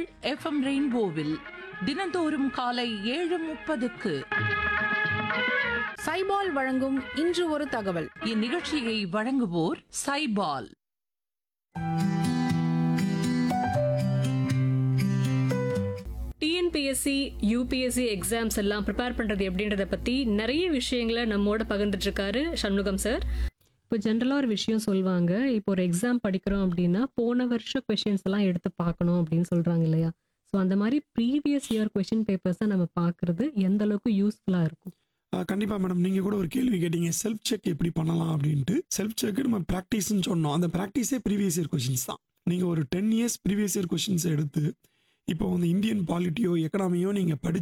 FM ரெயின்போவில் தினந்தோறும் காலை ஏழு முப்பதுக்கு சைபால் வழங்கும் இன்று ஒரு தகவல் இந்நிகழ்ச்சியை வழங்குவோர் சைபால் டிஎன்பிஎஸ்சி யூபிஎஸ்சி எக்ஸாம்ஸ் எல்லாம் ப்ரிப்பேர் பண்ணுறது எப்படின்றத பற்றி நிறைய விஷயங்களை நம்மோட பகிர்ந்துட்டு இருக்காரு சண்முகம் சார் இப்போ ஜென்ரலாக ஒரு விஷயம் சொல்லுவாங்க இப்போ ஒரு எக்ஸாம் படிக்கிறோம் அப்படின்னா போன வருஷம் கொஷின்ஸ் எல்லாம் எடுத்து பார்க்கணும் அப்படின்னு சொல்கிறாங்க இல்லையா ஸோ அந்த மாதிரி ப்ரீவியஸ் இயர் கொஷின் பேப்பர்ஸ் தான் நம்ம பார்க்குறது எந்த அளவுக்கு யூஸ்ஃபுல்லாக இருக்கும் ஆஹ் கண்டிப்பா மேடம் நீங்க கூட ஒரு கேள்வி கேட்டீங்க செல்ஃப் செக் எப்படி பண்ணலாம் அப்படின்ட்டு செல்ஃப் செக் நம்ம ப்ராக்டிஸ்னு சொன்னோம் அந்த ப்ராக்டிஸே ப்ரீவியஸ் இயர் கொஷின்ஸ் தான் நீங்க ஒரு ten years previous year questions எடுத்து இப்போ வந்து இந்தியன் பாலிட்டியோ எக்கனாமியோ நீங்க படிச்சு